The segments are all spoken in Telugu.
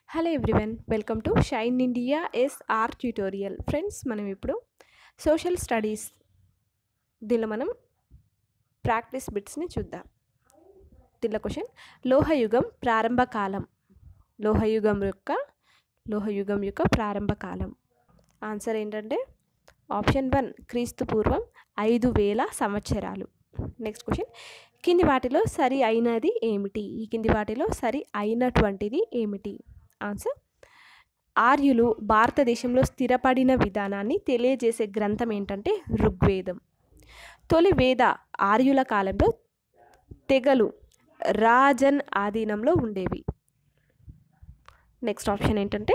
hello everyone welcome to Shine India SR tutorial friends మనం ఇప్పుడు సోషల్ స్టడీస్ దీనిలో మనం ప్రాక్టీస్ బిట్స్ని చూద్దాం దీనిలో క్వశ్చన్ లోహయుగం ప్రారంభ కాలం లోహయుగం యొక్క లోహయుగం యొక్క ప్రారంభ కాలం ఆన్సర్ ఏంటంటే ఆప్షన్ వన్ క్రీస్తు పూర్వం ఐదు వేల సంవత్సరాలు నెక్స్ట్ క్వశ్చన్ కింది వాటిలో సరి అయినది ఏమిటి ఈ కింది వాటిలో సరి అయినటువంటిది ఏమిటి ఆన్సర్ ఆర్యులు భారతదేశంలో స్థిరపడిన విధానాన్ని తెలియజేసే గ్రంథం ఏంటంటే ఋగ్వేదం తొలి వేద ఆర్యుల కాలంలో తెగలు రాజన్ ఆధీనంలో ఉండేవి నెక్స్ట్ ఆప్షన్ ఏంటంటే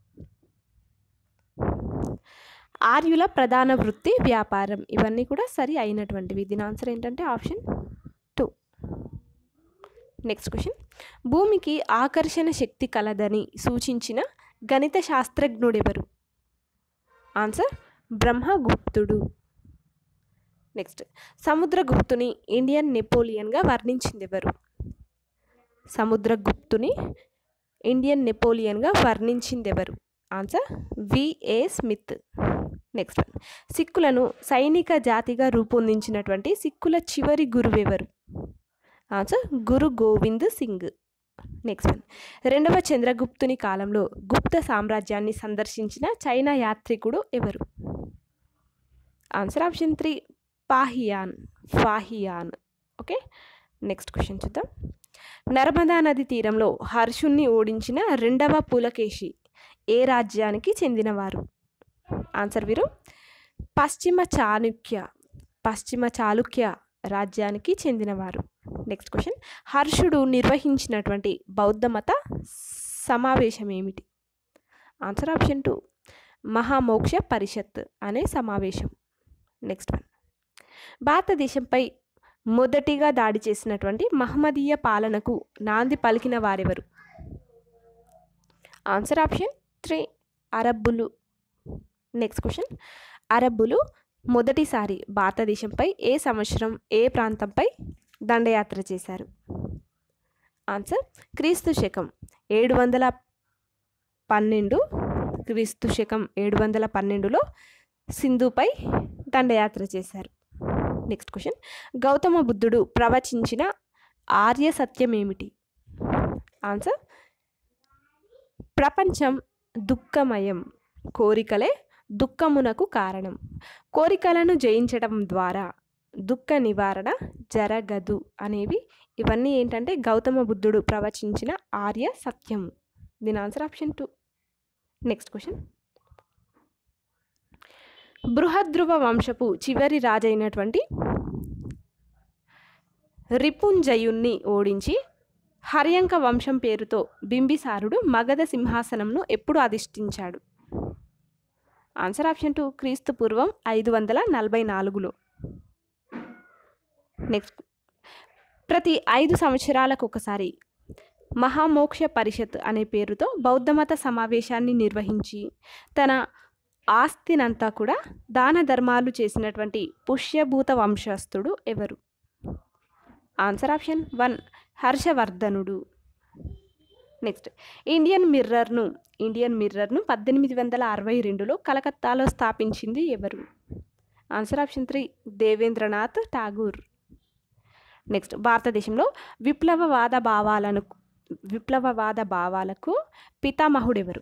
ఆర్యుల ప్రధాన వృత్తి వ్యాపారం ఇవన్నీ కూడా సరి అయినటువంటివి దీని ఆన్సర్ ఏంటంటే ఆప్షన్ టూ నెక్స్ట్ క్వశ్చన్ భూమికి ఆకర్షణ శక్తి కలదని సూచించిన గణిత శాస్త్రజ్ఞుడెవరు ఆన్సర్ బ్రహ్మగుప్తుడు నెక్స్ట్ సముద్రగుప్తుని ఇండియన్ నెపోలియన్గా వర్ణించింది ఎవరు సముద్రగుప్తుని ఇండియన్ నెపోలియన్గా వర్ణించింది ఎవరు answer VA Smith next one సిక్కులను సైనిక జాతిగా రూపొందించినటువంటి సిక్కుల చివరి గురువెవరు answer Guru Govind Singh next one రెండవ చంద్రగుప్తుని కాలంలో గుప్త సామ్రాజ్యాన్ని సందర్శించిన చైనా యాత్రికుడు ఎవరు answer option three Fahien Fahien okay next question చూద్దాం నర్మదా నది తీరంలో హర్షుణ్ణి ఓడించిన రెండవ పులకేశి ఏ రాజ్యానికి చెందినవారు ఆన్సర్ వీరు పశ్చిమ చాళుక్య పశ్చిమ చాళుక్య రాజ్యానికి చెందినవారు నెక్స్ట్ క్వశ్చన్ హర్షుడు నిర్వహించినటువంటి బౌద్ధ మత సమావేశం ఏమిటి ఆన్సర్ ఆప్షన్ టూ మహామోక్ష పరిషత్ అనే సమావేశం నెక్స్ట్ వన్ భారతదేశంపై మొదటిగా దాడి చేసినటువంటి మహమ్మదీయ పాలనకు నాంది పలికిన వారెవరు ఆన్సర్ ఆప్షన్ త్రీ అరబ్బులు నెక్స్ట్ క్వశ్చన్ అరబ్బులు మొదటిసారి భారతదేశంపై ఏ సంవత్సరం ఏ ప్రాంతంపై దండయాత్ర చేశారు ఆన్సర్ క్రీస్తు శకం ఏడు వందల పన్నెండు క్రీస్తు శకం ఏడు వందల పన్నెండులో సింధుపై దండయాత్ర చేశారు నెక్స్ట్ క్వశ్చన్ గౌతమ బుద్ధుడు ప్రవచించిన ఆర్య సత్యం ఏమిటి ఆన్సర్ ప్రపంచం దుఃఖమయం కోరికలే దుఃఖమునకు కారణం కోరికలను జయించడం ద్వారా దుఃఖ నివారణ జరగదు అనేవి ఇవన్నీ ఏంటంటే గౌతమ బుద్ధుడు ప్రవచించిన ఆర్య సత్యం దీని answer option two next question బృహద్రువ వంశపు చివరి రాజైనటువంటి రిపుంజయుణ్ణి ఓడించి హర్యంక వంశం పేరుతో బింబిసారుడు మగధ సింహాసనంను ఎప్పుడు అధిష్ఠించాడు ఆన్సర్ ఆప్షన్ టూ క్రీస్తు పూర్వం ఐదు వందల నలభై నాలుగులో నెక్స్ట్ ప్రతి ఐదు సంవత్సరాలకు ఒకసారి మహామోక్ష పరిషత్ అనే పేరుతో బౌద్ధమత సమావేశాన్ని నిర్వహించి తన ఆస్తినంతా కూడా దాన ధర్మాలు చేసినటువంటి పుష్యభూత వంశస్థుడు ఎవరు ఆన్సర్ ఆప్షన్ వన్ హర్షవర్ధనుడు నెక్స్ట్ ఇండియన్ మిర్రర్ను ఇండియన్ మిర్రర్ను పద్దెనిమిది వందల అరవై రెండులో కలకత్తాలో స్థాపించింది ఎవరు answer option three Devendranath Tagore next భారతదేశంలో విప్లవవాద భావాలను విప్లవవాద భావాలకు పితామహుడెవరు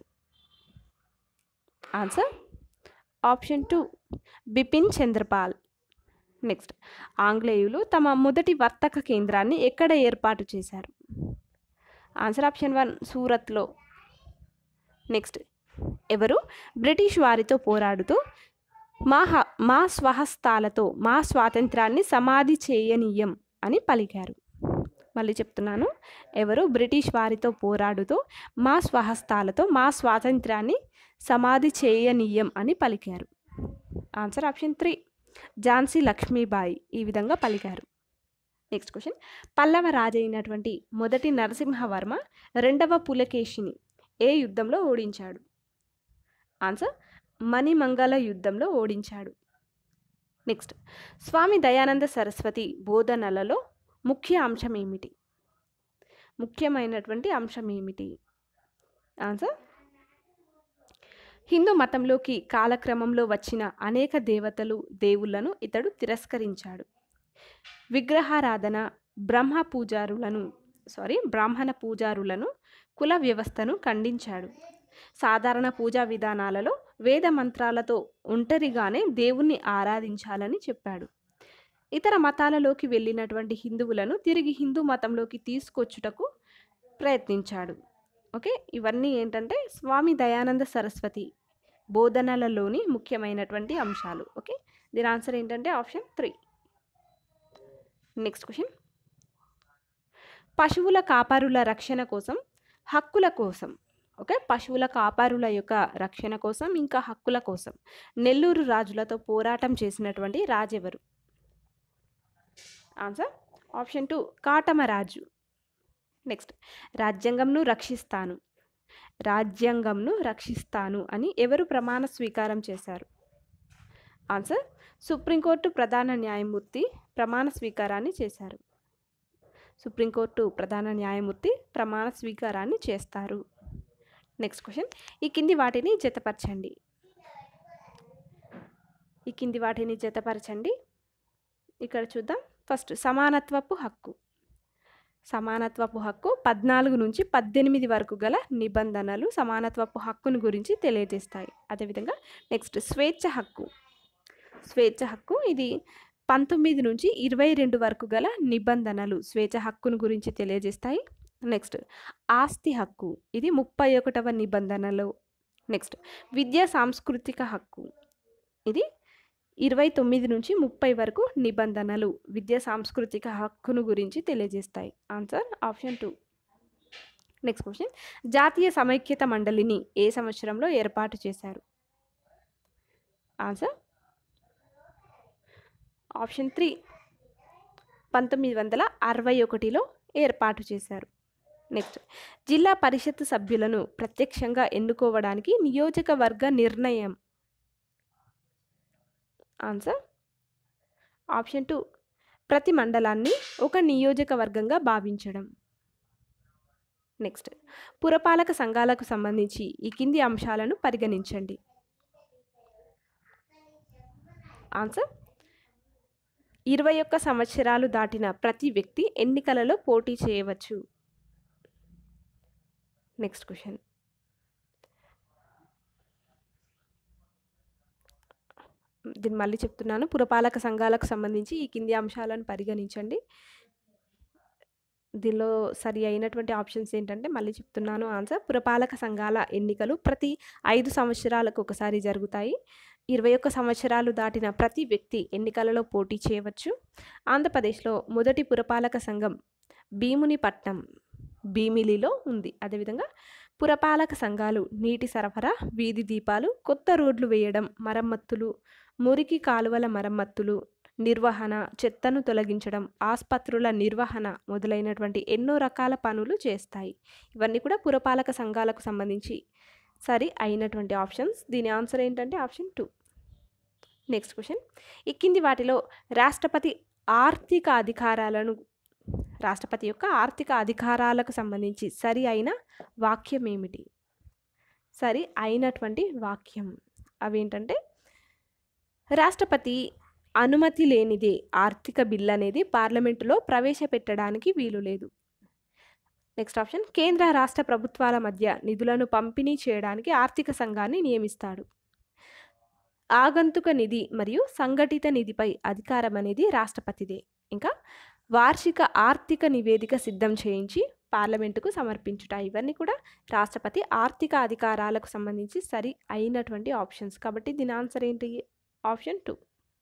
answer option two Bipin Chandrapal next ఆంగ్లేయులు తమ మొదటి వర్తక కేంద్రాన్ని ఎక్కడ ఏర్పాటు చేశారు ఆన్సర్ ఆప్షన్ వన్ సూరత్లో నెక్స్ట్ ఎవరు బ్రిటిష్ వారితో పోరాడుతూ మా హ మా స్వహస్తాలతో మా స్వాతంత్రాన్ని సమాధి చేయనీయం అని పలికారు మళ్ళీ చెప్తున్నాను ఎవరు బ్రిటిష్ వారితో పోరాడుతూ మా స్వహస్తాలతో మా స్వాతంత్రాన్ని సమాధి చేయనీయం అని పలికారు answer option three Jhansi Lakshmibai ఈ విధంగా పలికారు నెక్స్ట్ క్వశ్చన్ పల్లవ రాజైనటువంటి మొదటి నరసింహవర్మ రెండవ పులకేశిని ఏ యుద్ధంలో ఓడించాడు ఆన్సర్ మణిమంగళ యుద్ధంలో ఓడించాడు నెక్స్ట్ స్వామి దయానంద సరస్వతి బోధనలలో ముఖ్య అంశం ఏమిటి ముఖ్యమైనటువంటి అంశం ఏమిటి ఆన్సర్ హిందూ మతంలోకి కాలక్రమంలో వచ్చిన అనేక దేవతలు దేవుళ్లను ఇతడు తిరస్కరించాడు విగ్రహారాధన బ్రహ్మ పూజారులను సారీ బ్రాహ్మణ పూజారులను కుల వ్యవస్థను ఖండించాడు సాధారణ పూజా విధానాలలో వేద మంత్రాలతో ఒంటరిగానే దేవుణ్ణి ఆరాధించాలని చెప్పాడు ఇతర మతాలలోకి వెళ్ళినటువంటి హిందువులను తిరిగి హిందూ మతంలోకి తీసుకొచ్చుటకు ప్రయత్నించాడు ఓకే ఇవన్నీ ఏంటంటే స్వామి దయానంద సరస్వతి బోధనలలోని ముఖ్యమైనటువంటి అంశాలు ఓకే దీని ఆన్సర్ ఏంటంటే ఆప్షన్ త్రీ నెక్స్ట్ క్వశ్చన్ పశువుల కాపరుల రక్షణ కోసం హక్కుల కోసం ఓకే పశువుల కాపరుల యొక్క రక్షణ కోసం ఇంకా హక్కుల కోసం నెల్లూరు రాజులతో పోరాటం చేసినటువంటి రాజెవరు answer option two Katamaraju next రాజ్యాంగంను రక్షిస్తాను రాజ్యాంగంను రక్షిస్తాను అని ఎవరు ప్రమాణ స్వీకారం చేశారు ఆన్సర్ సుప్రీంకోర్టు ప్రధాన న్యాయమూర్తి ప్రమాణ స్వీకారాన్ని చేశారు సుప్రీంకోర్టు ప్రధాన న్యాయమూర్తి ప్రమాణ స్వీకారాన్ని చేస్తారు నెక్స్ట్ క్వశ్చన్ ఈ కింది వాటిని జతపరచండి ఈ కింది వాటిని జతపరచండి ఇక్కడ చూద్దాం ఫస్ట్ సమానత్వపు హక్కు సమానత్వపు హక్కు పద్నాలుగు నుంచి పద్దెనిమిది వరకు గల నిబంధనలు సమానత్వపు హక్కును గురించి తెలియజేస్తాయి అదేవిధంగా నెక్స్ట్ స్వేచ్ఛ హక్కు స్వేచ్ఛ హక్కు ఇది పంతొమ్మిది నుంచి ఇరవై రెండు వరకు గల నిబంధనలు స్వేచ్ఛ హక్కును గురించి తెలియజేస్తాయి నెక్స్ట్ ఆస్తి హక్కు ఇది ముప్పై ఒకటవ నిబంధనలు నెక్స్ట్ విద్యా సాంస్కృతిక హక్కు ఇది ఇరవై తొమ్మిది నుంచి ముప్పై వరకు నిబంధనలు విద్యా సాంస్కృతిక హక్కును గురించి తెలియజేస్తాయి answer option two next question జాతీయ సమైక్యత మండలిని ఏ సంవత్సరంలో ఏర్పాటు చేశారు ఆన్సర్ ఆప్షన్ త్రీ పంతొమ్మిది వందల అరవై ఒకటిలో ఏర్పాటు చేశారు నెక్స్ట్ జిల్లా పరిషత్ సభ్యులను ప్రత్యక్షంగా ఎన్నుకోవడానికి నియోజకవర్గ నిర్ణయం ఆన్సర్ ఆప్షన్ టూ ప్రతి మండలాన్ని ఒక నియోజకవర్గంగా భావించడం నెక్స్ట్ పురపాలక సంఘాలకు సంబంధించి ఈ కింది అంశాలను పరిగణించండి ఆన్సర్ ఇరవై ఒక్క సంవత్సరాలు దాటిన ప్రతి వ్యక్తి ఎన్నికలలో పోటీ చేయవచ్చు నెక్స్ట్ క్వశ్చన్ దీన్ని మళ్ళీ చెప్తున్నాను పురపాలక సంఘాలకు సంబంధించి ఈ కింది అంశాలను పరిగణించండి దీనిలో సరి అయినటువంటి ఆప్షన్స్ ఏంటంటే మళ్ళీ చెప్తున్నాను ఆన్సర్ పురపాలక సంఘాల ఎన్నికలు ప్రతి ఐదు సంవత్సరాలకు ఒకసారి జరుగుతాయి ఇరవై ఒక్క సంవత్సరాలు దాటిన ప్రతి వ్యక్తి ఎన్నికలలో పోటీ చేయవచ్చు ఆంధ్రప్రదేశ్లో మొదటి పురపాలక సంఘం భీమునిపట్నం భీమిలిలో ఉంది అదేవిధంగా పురపాలక సంఘాలు నీటి సరఫరా వీధి దీపాలు కొత్త రోడ్లు వేయడం మరమ్మతులు మురికి కాలువల మరమ్మతులు నిర్వహణ చెత్తను తొలగించడం ఆసుపత్రుల నిర్వహణ మొదలైనటువంటి ఎన్నో రకాల పనులు చేస్తాయి ఇవన్నీ కూడా పురపాలక సంఘాలకు సంబంధించి సరి అయినటువంటి ఆప్షన్స్ దీని ఆన్సర్ ఏంటంటే ఆప్షన్ టూ నెక్స్ట్ క్వశ్చన్ ఈ కింది వాటిలో రాష్ట్రపతి ఆర్థిక అధికారాలను రాష్ట్రపతి యొక్క ఆర్థిక అధికారాలకు సంబంధించి సరి అయిన వాక్యం ఏమిటి సరి అయినటువంటి వాక్యం అవేంటంటే రాష్ట్రపతి అనుమతి లేనిదే ఆర్థిక బిల్ అనేది పార్లమెంటులో ప్రవేశపెట్టడానికి వీలు లేదు నెక్స్ట్ ఆప్షన్ కేంద్ర రాష్ట్ర ప్రభుత్వాల మధ్య నిధులను పంపిణీ చేయడానికి ఆర్థిక సంఘాన్ని నియమిస్తాడు ఆగంతుక నిధి మరియు సంఘటిత నిధిపై అధికారం అనేది రాష్ట్రపతిదే ఇంకా వార్షిక ఆర్థిక నివేదిక సిద్ధం చేయించి పార్లమెంటుకు సమర్పించుట ఇవన్నీ కూడా రాష్ట్రపతి ఆర్థిక అధికారాలకు సంబంధించి సరి అయినటువంటి ఆప్షన్స్ కాబట్టి దీని ఆన్సర్ ఏంటి option two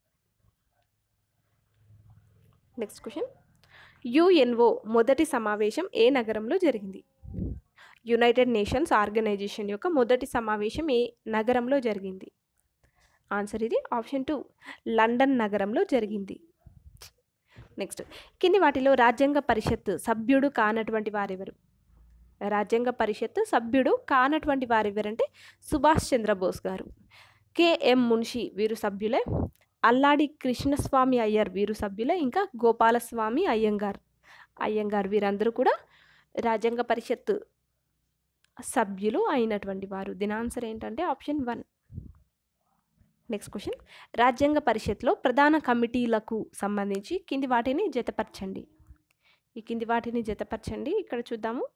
next question UNO మొదటి సమావేశం ఏ నగరంలో జరిగింది యునైటెడ్ నేషన్స్ ఆర్గనైజేషన్ యొక్క మొదటి సమావేశం ఏ నగరంలో జరిగింది ఆన్సర్ ఇది ఆప్షన్ టూ లండన్ నగరంలో జరిగింది నెక్స్ట్ కింది వాటిలో రాజ్యాంగ పరిషత్ సభ్యుడు కానటువంటి వారెవరు రాజ్యాంగ పరిషత్ సభ్యుడు కానటువంటి వారెవరంటే సుభాష్ చంద్రబోస్ గారు కెఎం మున్షి వీరు సభ్యులే అల్లాడి కృష్ణస్వామి అయ్యర్ వీరు సభ్యులే ఇంకా గోపాలస్వామి అయ్యంగార్ అయ్యంగార్ వీరందరూ కూడా రాజ్యాంగ పరిషత్ సభ్యులు అయినటువంటి వారు దీని ఆన్సర్ ఏంటంటే ఆప్షన్ వన్ నెక్స్ట్ క్వశ్చన్ రాజ్యాంగ పరిషత్లో ప్రధాన కమిటీలకు సంబంధించి కింది వాటిని జతపరచండి ఈ కింది వాటిని జతపరచండి ఇక్కడ చూద్దాము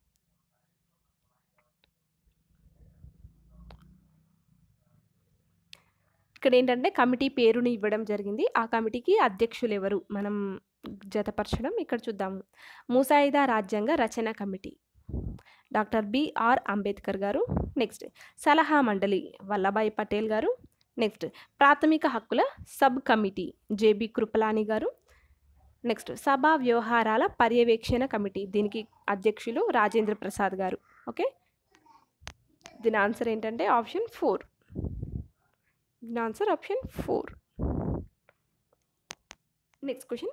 ఇక్కడ ఏంటంటే కమిటీ పేరుని ఇవ్వడం జరిగింది ఆ కమిటీకి అధ్యక్షులు ఎవరు మనం జతపరచడం ఇక్కడ చూద్దాము ముసాయిదా రాజ్యాంగ రచన committee doctor BR Ambedkar garu next సలహా మండలి వల్లభాయ్ పటేల్ గారు నెక్స్ట్ ప్రాథమిక హక్కుల సబ్ కమిటీ జేబి కృపలాని గారు నెక్స్ట్ సభా వ్యవహారాల పర్యవేక్షణ కమిటీ దీనికి అధ్యక్షులు రాజేంద్ర ప్రసాద్ గారు ఓకే దీని ఆన్సర్ ఏంటంటే ఆప్షన్ ఫోర్ దీని answer option four next question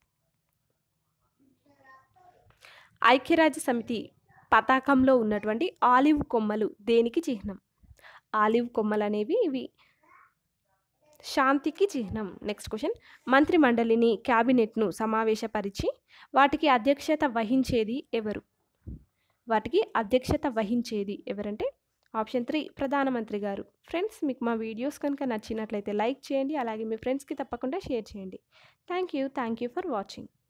ఐక్యరాజ్య సమితి పతాకంలో ఉన్నటువంటి ఆలివ్ కొమ్మలు దేనికి చిహ్నం ఆలివ్ కొమ్మలు అనేవి ఇవి శాంతికి చిహ్నం నెక్స్ట్ క్వశ్చన్ మంత్రి మండలిని క్యాబినెట్ను సమావేశపరిచి వాటికి అధ్యక్షత వహించేది ఎవరు వాటికి అధ్యక్షత వహించేది ఎవరంటే ఆప్షన్ త్రీ ప్రధానమంత్రి గారు ఫ్రెండ్స్ మీకు మా వీడియోస్ కనుక నచ్చినట్లయితే లైక్ చేయండి అలాగే మీ ఫ్రెండ్స్కి తప్పకుండా షేర్ చేయండి thank you thank you for watching